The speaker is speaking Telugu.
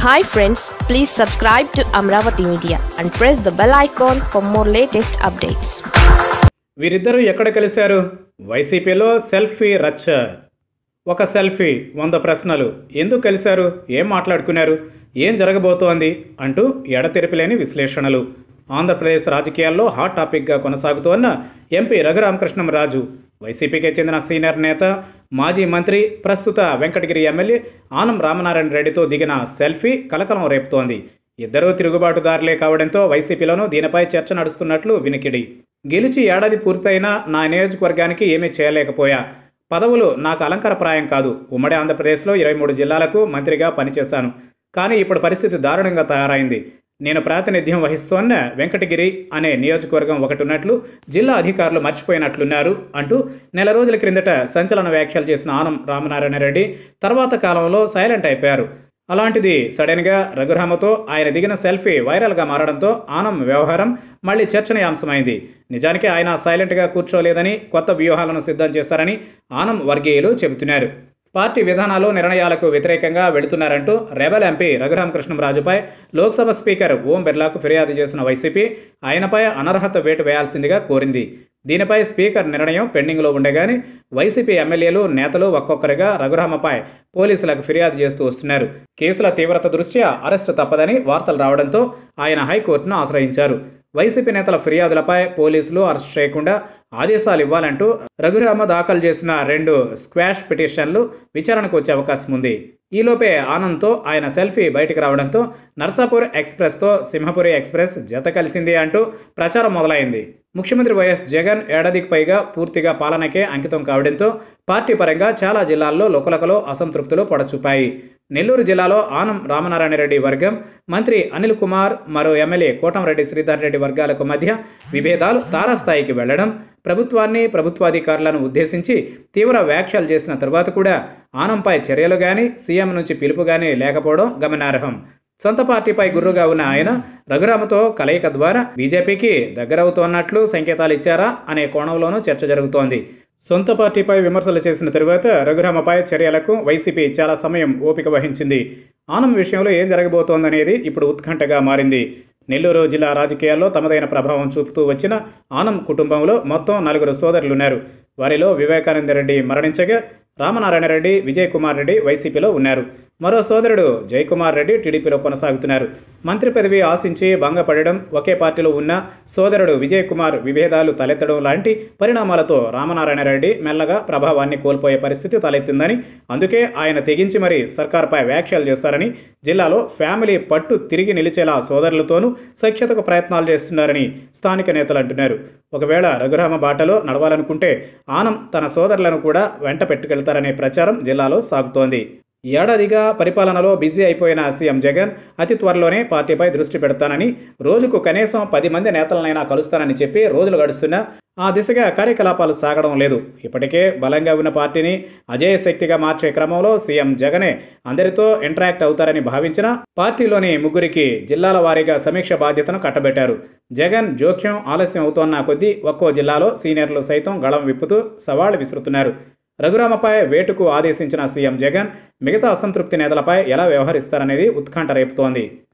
hi friends please subscribe to Amaravati media and press the bell icon for more latest updates వీరిద్దరూ ఎక్కడ కలిశారు వైసీపీలో సెల్ఫీ రచ్చ ఒక సెల్ఫీ వంద ప్రశ్నలు ఎందుకు కలిశారు ఏం మాట్లాడుకున్నారు ఏం జరగబోతోంది అంటూ ఎడతెరిపిలేని విశ్లేషణలు ఆంధ్రప్రదేశ్ రాజకీయాల్లో హాట్ టాపిక్గా కొనసాగుతోన్న ఎంపీ రఘురామకృష్ణంరాజు వైసీపీకి చెందిన సీనియర్ నేత మాజీ మంత్రి ప్రస్తుత వెంకటగిరి ఎమ్మెల్యే ఆనం రామనారాయణ రెడ్డితో దిగిన సెల్ఫీ కలకలం రేపుతోంది ఇద్దరూ తిరుగుబాటుదారులే కావడంతో వైసీపీలోనూ దీనిపై చర్చ నడుస్తున్నట్లు వినికిడి గెలిచి ఏడాది పూర్తయినా నా నియోజకవర్గానికి ఏమీ చేయలేకపోయా పదవులు నాకు అలంకారప్రాయం కాదు ఉమ్మడి ఆంధ్రప్రదేశ్లో ఇరవై మూడు జిల్లాలకు మంత్రిగా పనిచేశాను కానీ ఇప్పుడు పరిస్థితి దారుణంగా తయారైంది నేను ప్రాతినిధ్యం వహిస్తోన్న వెంకటగిరి అనే నియోజకవర్గం ఒకటి ఉన్నట్లు జిల్లా అధికారులు మర్చిపోయినట్లున్నారు అంటూ నెల రోజుల క్రిందట సంచలన వ్యాఖ్యలు చేసిన ఆనం రామనారాయణ రెడ్డి తర్వాత కాలంలో సైలెంట్ అయిపోయారు అలాంటిది సడన్గా రఘురామతో ఆయన దిగిన సెల్ఫీ వైరల్గా మారడంతో ఆనం వ్యవహారం మళ్ళీ చర్చనీయాంశమైంది నిజానికి ఆయన సైలెంట్గా కూర్చోలేదని కొత్త వ్యూహాలను సిద్ధం చేశారని ఆనం వర్గీయులు చెబుతున్నారు పార్టీ విధానాలు నిర్ణయాలకు వ్యతిరేకంగా వెళుతున్నారంటూ రెబల్ ఎంపీ రఘురామకృష్ణంరాజుపై లోక్సభ స్పీకర్ ఓం బిర్లాకు ఫిర్యాదు చేసిన వైసీపీ ఆయనపై అనర్హత వేటు వేయాల్సిందిగా కోరింది దీనిపై స్పీకర్ నిర్ణయం పెండింగ్లో ఉండగానే వైసీపీ ఎమ్మెల్యేలు నేతలు ఒక్కొక్కరిగా రఘురామపై పోలీసులకు ఫిర్యాదు చేస్తూ వస్తున్నారు కేసుల తీవ్రత దృష్ట్యా అరెస్టు తప్పదని వార్తలు రావడంతో ఆయన హైకోర్టును ఆశ్రయించారు వైసీపీ నేతల ఫిర్యాదులపై పోలీసులు అరెస్ట్ చేయకుండా ఆదేశాలు ఇవ్వాలంటూ రఘురామ దాఖలు చేసిన రెండు స్క్వాష్ పిటిషన్లు విచారణకు వచ్చే అవకాశం ఉంది ఈలోపే ఆనంద్తో ఆయన సెల్ఫీ బయటికి రావడంతో నర్సాపూర్ ఎక్స్ప్రెస్తో సింహపురి ఎక్స్ప్రెస్ జత కలిసింది అంటూ ప్రచారం మొదలైంది ముఖ్యమంత్రి వైఎస్ జగన్ ఏడాదికి పైగా పూర్తిగా పాలనకే అంకితం కావడంతో పార్టీ పరంగా చాలా జిల్లాల్లో లోకలకలో అసంతృప్తులు పొడచూపాయి నెల్లూరు జిల్లాలో ఆనం రామనారాయణ రెడ్డి వర్గం మంత్రి అనిల్ కుమార్ మరో ఎమ్మెల్యే కోటంరెడ్డి శ్రీధర్ రెడ్డి వర్గాలకు మధ్య విభేదాలు తారాస్థాయికి వెళ్లడం ప్రభుత్వాన్ని ప్రభుత్వాధికారులను ఉద్దేశించి తీవ్ర వ్యాఖ్యలు చేసిన తర్వాత కూడా ఆనంపై చర్యలు కానీ సీఎం నుంచి పిలుపు కానీ లేకపోవడం గమనార్హం సొంత పార్టీపై గుర్రుగా ఉన్న ఆయన రఘురామతో కలయిక ద్వారా బీజేపీకి దగ్గరవుతోన్నట్లు సంకేతాలు ఇచ్చారా అనే కోణంలోనూ చర్చ జరుగుతోంది సొంత పార్టీపై విమర్శలు చేసిన తరువాత రఘురామపై చర్యలకు వైసీపీ చాలా సమయం ఓపిక వహించింది ఆనం విషయంలో ఏం జరగబోతోందనేది ఇప్పుడు ఉత్కంఠగా మారింది నెల్లూరు జిల్లా రాజకీయాల్లో తమదైన ప్రభావం చూపుతూ వచ్చిన ఆనం కుటుంబంలో మొత్తం నలుగురు సోదరులున్నారు వారిలో వివేకానంద రెడ్డి మరణించగా రామనారాయణ రెడ్డి విజయ్ కుమార్ రెడ్డి వైసీపీలో ఉన్నారు మరో సోదరుడు జయకుమార్ రెడ్డి టీడీపీలో కొనసాగుతున్నారు మంత్రి పదవి ఆశించి భంగపడడం ఒకే పార్టీలో ఉన్న సోదరుడు విజయ్ కుమార్ విభేదాలు తలెత్తడం లాంటి పరిణామాలతో రామనారాయణ రెడ్డి మెల్లగా ప్రభావాన్ని కోల్పోయే పరిస్థితి తలెత్తిందని అందుకే ఆయన తెగించి మరీ సర్కార్పై వ్యాఖ్యలు చేస్తారని జిల్లాలో ఫ్యామిలీ పట్టు తిరిగి నిలిచేలా సోదరులతోనూ సఖ్యతకు ప్రయత్నాలు చేస్తున్నారని స్థానిక నేతలు అంటున్నారు ఒకవేళ రఘురామ బాటలో నడవాలనుకుంటే ఆనం తన సోదరులను కూడా వెంట పెట్టుకెళ్తారనే ప్రచారం జిల్లాలో సాగుతోంది ఏడాదిగా పరిపాలనలో బిజీ అయిపోయిన సీఎం జగన్ అతి త్వరలోనే పార్టీపై దృష్టి పెడతానని రోజుకు కనీసం పది మంది నేతలనైనా కలుస్తానని చెప్పి రోజులు గడుస్తున్నా ఆ దిశగా కార్యకలాపాలు సాగడం లేదు ఇప్పటికే బలంగా ఉన్న పార్టీని అజేయ శక్తిగా మార్చే క్రమంలో సీఎం జగనే అందరితో ఇంటరాక్ట్ అవుతారని భావించిన పార్టీలోని ముగ్గురికి జిల్లాల వారీగా సమీక్ష బాధ్యతను కట్టబెట్టారు జగన్ జోక్యం ఆలస్యం అవుతోన్న కొద్దీ ఒక్కో జిల్లాలో సీనియర్లు సైతం గళం విప్పుతూ సవాళ్లు విసురుతున్నారు రఘురామపై వేటుకు ఆదేశించిన సీఎం జగన్ మిగతా అసంతృప్తి నేతలపై ఎలా వ్యవహరిస్తారనేది ఉత్కంఠ రేపుతోంది